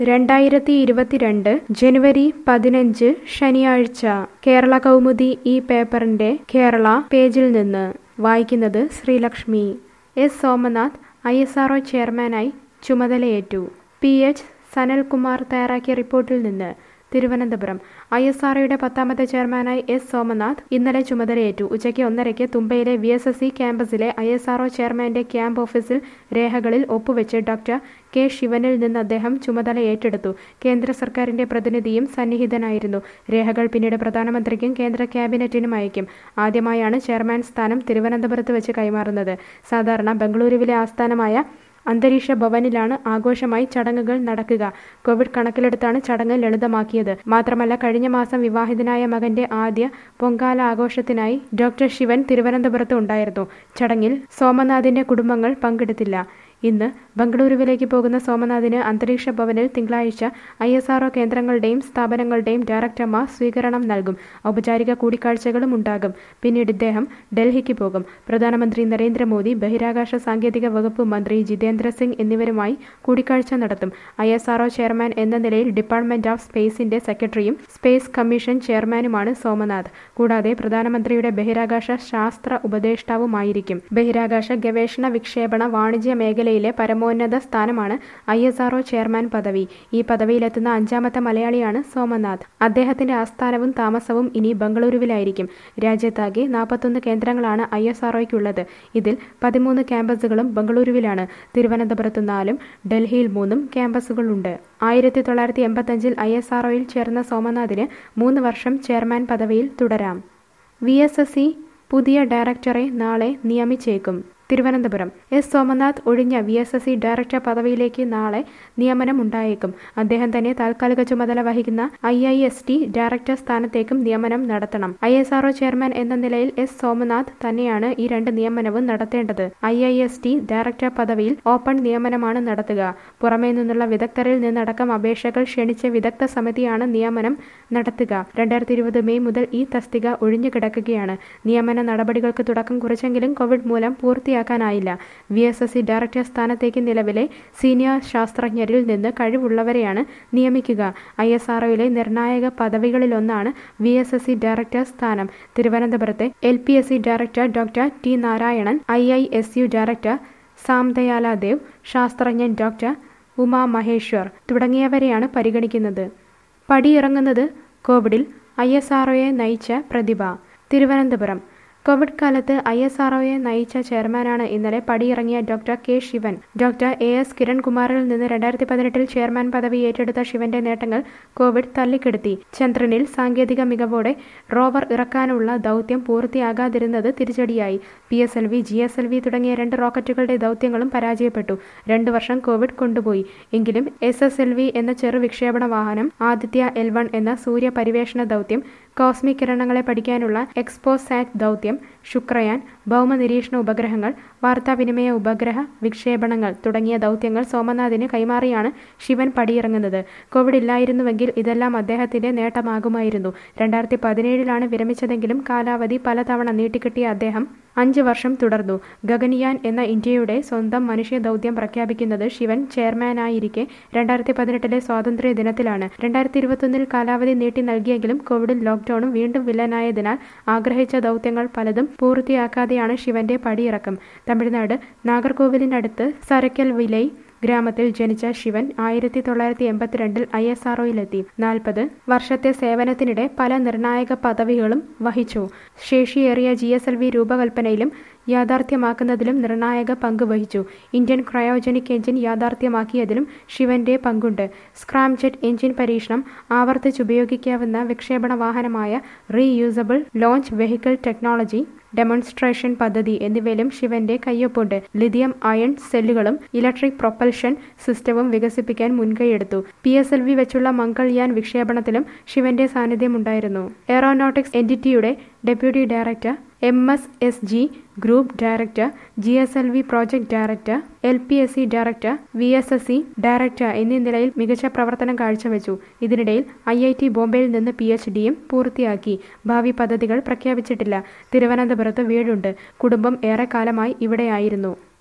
രണ്ടായിരത്തി ഇരുപത്തിരണ്ട് ജനുവരി പതിനഞ്ച് ശനിയാഴ്ച കേരള കൗമുദി ഈ പേപ്പറിന്റെ കേരള പേജിൽ നിന്ന് വായിക്കുന്നത് Sreelakshmi S Somanath I S R O ചെയർമാനായി ചുമതലയേറ്റു പി എച്ച് സനൽകുമാർ തയ്യാറാക്കിയ റിപ്പോർട്ടിൽ നിന്ന് തിരുവനന്തപുരം ഐ എസ് ആർഒയുടെ പത്താമത്തെ ചെയർമാനായി എസ് സോമനാഥ് ഇന്നലെ ചുമതലയേറ്റു ഉച്ചയ്ക്ക് ഒന്നരയ്ക്ക് തുമ്പയിലെ വി എസ് എസ് സി ക്യാമ്പസിലെ ഐ എസ് ആർഒ ചെയർമാന്റെ ക്യാമ്പ് ഓഫീസിൽ രേഖകളിൽ ഒപ്പുവെച്ച് ഡോക്ടർ കെ ശിവനിൽ നിന്ന് അദ്ദേഹം ചുമതല ഏറ്റെടുത്തു കേന്ദ്ര സർക്കാരിന്റെ പ്രതിനിധിയും സന്നിഹിതനായിരുന്നു രേഖകൾ പിന്നീട് പ്രധാനമന്ത്രിക്കും കേന്ദ്ര ക്യാബിനറ്റിനും അയക്കും ആദ്യമായാണ് ചെയർമാൻ സ്ഥാനം തിരുവനന്തപുരത്ത് വെച്ച് കൈമാറുന്നത് സാധാരണ ബംഗളൂരുവിലെ ആസ്ഥാനമായ അന്തരീക്ഷ ഭവനിലാണ് ആഘോഷമായി ചടങ്ങുകൾ നടക്കുക കോവിഡ് കണക്കിലെടുത്താണ് ചടങ്ങ് ലളിതമാക്കിയത് മാത്രമല്ല കഴിഞ്ഞ മാസം വിവാഹിതനായ മകന്റെ ആദ്യ പൊങ്കാല ആഘോഷത്തിനായി ഡോക്ടർ ശിവൻ തിരുവനന്തപുരത്ത് ഉണ്ടായിരുന്നു ചടങ്ങിൽ സോമനാഥിന്റെ കുടുംബങ്ങൾ പങ്കെടുത്തില്ല ഇന്ന് ബംഗളൂരുവിലേക്ക് പോകുന്ന സോമനാഥിന് അന്തരീക്ഷ ഭവനിൽ തിങ്കളാഴ്ച ഐ എസ് ആർഒ കേന്ദ്രങ്ങളുടെയും സ്ഥാപനങ്ങളുടെയും ഡയറക്ടർമാർ സ്വീകരണം നൽകും ഔപചാരിക കൂടിക്കാഴ്ചകളും ഉണ്ടാകും പിന്നീട് ഇദ്ദേഹം ഡൽഹിക്ക് പോകും പ്രധാനമന്ത്രി നരേന്ദ്രമോദി ബഹിരാകാശ സാങ്കേതിക വകുപ്പ് മന്ത്രി ജിതേന്ദ്ര സിംഗ് എന്നിവരുമായി കൂടിക്കാഴ്ച നടത്തും ഐ എസ് ആർഒ ചെയർമാൻ എന്ന നിലയിൽ ഡിപ്പാർട്ട്മെന്റ് ഓഫ് സ്പേസിന്റെ സെക്രട്ടറിയും സ്പേസ് കമ്മീഷൻ ചെയർമാനുമാണ് സോമനാഥ് കൂടാതെ പ്രധാനമന്ത്രിയുടെ ബഹിരാകാശ ശാസ്ത്ര ഉപദേഷ്ടാവുമായിരിക്കും ബഹിരാകാശ ഗവേഷണ വിക്ഷേപണ വാണിജ്യ മേഖലയിലെ പരമോന്നത സ്ഥാനമാണ് ഐ എസ് ആർഒ ചെയർമാൻ പദവി ഈ പദവിയിലെത്തുന്ന അഞ്ചാമത്തെ മലയാളിയാണ് സോമനാഥ് അദ്ദേഹത്തിന്റെ ആസ്ഥാനവും താമസവും ഇനി ബംഗളൂരുവിലായിരിക്കും രാജ്യത്താകെ നാൽപ്പത്തൊന്ന് കേന്ദ്രങ്ങളാണ് ഐ എസ് ആർഒയ്ക്കുള്ളത് ഇതിൽ പതിമൂന്ന് ക്യാമ്പസുകളും ബംഗളൂരുവിലാണ് തിരുവനന്തപുരത്ത് നാലും ഡൽഹിയിൽ മൂന്നും ക്യാമ്പസുകളുണ്ട് ആയിരത്തി തൊള്ളായിരത്തി എൺപത്തഞ്ചിൽ ഐ എസ് ആർഒയിൽ ചേർന്ന സോമനാഥിന് മൂന്ന് വർഷം ചെയർമാൻ പദവിയിൽ തുടരാം വി എസ് എസ് സി പുതിയ ഡയറക്ടറെ നാളെ നിയമിച്ചേക്കും തിരുവനന്തപുരം എസ് സോമനാഥ് ഒഴിഞ്ഞ V S S C director പദവിയിലേക്ക് നാളെ നിയമനം ഉണ്ടായേക്കും അദ്ദേഹം തന്നെ താൽക്കാലിക ചുമതല വഹിക്കുന്ന I I S T director സ്ഥാനത്തേക്കും നിയമനം നടത്തണം ഐ എസ് ആർഒ ചെയർമാൻ എന്ന നിലയിൽ എസ് സോമനാഥ് തന്നെയാണ് ഈ രണ്ട് നിയമനവും നടത്തേണ്ടത് I I S T director പദവിയിൽ ഓപ്പൺ നിയമനമാണ് നടത്തുക പുറമേ നിന്നുള്ള വിദഗ്ധരിൽ നിന്നടക്കം അപേക്ഷകൾ ക്ഷണിച്ച വിദഗ്ധ സമിതിയാണ് നിയമനം നടത്തുക രണ്ടായിരത്തി ഇരുപത് മെയ് മുതൽ ഈ തസ്തിക ഒഴിഞ്ഞു കിടക്കുകയാണ് നിയമന നടപടികൾക്ക് തുടക്കം കുറിച്ചെങ്കിലും കോവിഡ് മൂലം പൂർത്തിയാക്കി മനസ്സിലാക്കാനായില്ല V S S C director സ്ഥാനത്തേക്ക് നിലവിലെ സീനിയർ ശാസ്ത്രജ്ഞരിൽ നിന്ന് കഴിവുള്ളവരെയാണ് നിയമിക്കുക ഐ എസ് ആർഒയിലെ നിർണായക പദവികളിലൊന്നാണ് V S S C director സ്ഥാനം തിരുവനന്തപുരത്തെ L P S C director doctor T Narayanan I I S U director Sam Dayala Dev ശാസ്ത്രജ്ഞൻ ഡോക്ടർ ഉമാ മഹേശ്വർ തുടങ്ങിയവരെയാണ് പരിഗണിക്കുന്നത് പടിയിറങ്ങുന്നത് കോവിഡിൽ ഐ എസ് ആർഒയെ നയിച്ച പ്രതിഭ തിരുവനന്തപുരം കോവിഡ് കാലത്ത് ഐ എസ് ആർഒയെ നയിച്ച ചെയർമാനാണ് ഇന്നലെ പടിയിറങ്ങിയ doctor K Sivan doctor A S കിരൺകുമാറിൽ നിന്ന് രണ്ടായിരത്തി പതിനെട്ടിൽ ചെയർമാൻ പദവി ഏറ്റെടുത്ത ശിവന്റെ നേട്ടങ്ങൾ കോവിഡ് തള്ളിക്കെടുത്തി ചന്ദ്രനിൽ സാങ്കേതിക മികവോടെ റോവർ ഇറക്കാനുള്ള ദൗത്യം പൂർത്തിയാകാതിരുന്നത് തിരിച്ചടിയായി P S L V G S L V തുടങ്ങിയ രണ്ട് റോക്കറ്റുകളുടെ ദൗത്യങ്ങളും പരാജയപ്പെട്ടു രണ്ടു വർഷം കോവിഡ് കൊണ്ടുപോയി എങ്കിലും എസ് എസ് എൽ വി എന്ന ചെറു വിക്ഷേപണ വാഹനം ആദിത്യ എൽ വൺ എന്ന സൂര്യ പരിവേഷണ ദൗത്യം കോസ്മിക് കിരണങ്ങളെ പഠിക്കാനുള്ള എക്സ്പോസാറ്റ് ദൗത്യം ശുക്രയാൻ ഭൗമ നിരീക്ഷണ ഉപഗ്രഹങ്ങൾ വാർത്താവിനിമയ ഉപഗ്രഹ വിക്ഷേപണങ്ങൾ തുടങ്ങിയ ദൗത്യങ്ങൾ സോമനാഥിന് കൈമാറിയാണ് ശിവൻ പടിയിറങ്ങുന്നത് കോവിഡ് ഇല്ലായിരുന്നുവെങ്കിൽ ഇതെല്ലാം അദ്ദേഹത്തിന്റെ നേട്ടമാകുമായിരുന്നു രണ്ടായിരത്തി പതിനേഴിലാണ് വിരമിച്ചതെങ്കിലും കാലാവധി പലതവണ നീട്ടിക്കിട്ടിയ അദ്ദേഹം അഞ്ച് വർഷം തുടർന്നു ഗഗൻയാൻ എന്ന ഇന്ത്യയുടെ സ്വന്തം മനുഷ്യ ദൗത്യം പ്രഖ്യാപിക്കുന്നത് ശിവൻ ചെയർമാനായിരിക്കെ രണ്ടായിരത്തി പതിനെട്ടിലെ സ്വാതന്ത്ര്യ ദിനത്തിലാണ് രണ്ടായിരത്തി ഇരുപത്തൊന്നിൽ കാലാവധി നീട്ടി നൽകിയെങ്കിലും കോവിഡിൽ ലോക്ക്ഡൌണും വീണ്ടും വില്ലനായതിനാൽ ആഗ്രഹിച്ച ദൗത്യങ്ങൾ പലതും പൂർത്തിയാക്കാതെയാണ് ശിവന്റെ പടിയിറക്കം തമിഴ്നാട് നാഗർകോവിലിനടുത്ത് സരക്കൽ വിലൈ ഗ്രാമത്തിൽ ജനിച്ച ശിവൻ ആയിരത്തി തൊള്ളായിരത്തി എൺപത്തിരണ്ടിൽ ഐ എസ് ആർഒയിലെത്തി നാൽപ്പത് വർഷത്തെ സേവനത്തിനിടെ പല നിർണായക പദവികളും വഹിച്ചു ശേഷിയേറിയ ജി എസ് എൽ വി രൂപകൽപ്പനയിലും യാഥാർത്ഥ്യമാക്കുന്നതിലും നിർണായക പങ്ക് വഹിച്ചു ഇന്ത്യൻ ക്രയോജനിക് എഞ്ചിൻ യാഥാർത്ഥ്യമാക്കിയതിലും ശിവന്റെ പങ്കുണ്ട് സ്ക്രാംജെറ്റ് എഞ്ചിൻ പരീക്ഷണം ആവർത്തിച്ചുപയോഗിക്കാവുന്ന വിക്ഷേപണ വാഹനമായ reusable launch vehicle technology demonstration പദ്ധതി എന്നിവയിലും ശിവന്റെ കയ്യൊപ്പുണ്ട് ലിഥിയം അയൺ സെല്ലുകളും ഇലക്ട്രിക് പ്രൊപ്പൽഷൻ സിസ്റ്റവും വികസിപ്പിക്കാൻ മുൻകൈയെടുത്തു പി എസ് എൽ വി വെച്ചുള്ള മംഗൾയാൻ വിക്ഷേപണത്തിലും ശിവന്റെ സാന്നിധ്യമുണ്ടായിരുന്നു എയറോനോട്ടിക്സ് എൻറ്റിറ്റിയുടെ deputy director M S S G group director G S L V project director L P S C director V S S C director എന്നീ നിലയിൽ മികച്ച പ്രവർത്തനം കാഴ്ചവെച്ചു ഇതിനിടയിൽ ഐ ഐ ടി ബോംബെയിൽ നിന്ന് പി എച്ച് ഡിയും പൂർത്തിയാക്കി ഭാവി പദ്ധതികൾ പ്രഖ്യാപിച്ചിട്ടില്ല തിരുവനന്തപുരത്ത് വീടുണ്ട് കുടുംബം ഏറെക്കാലമായി ഇവിടെയായിരുന്നു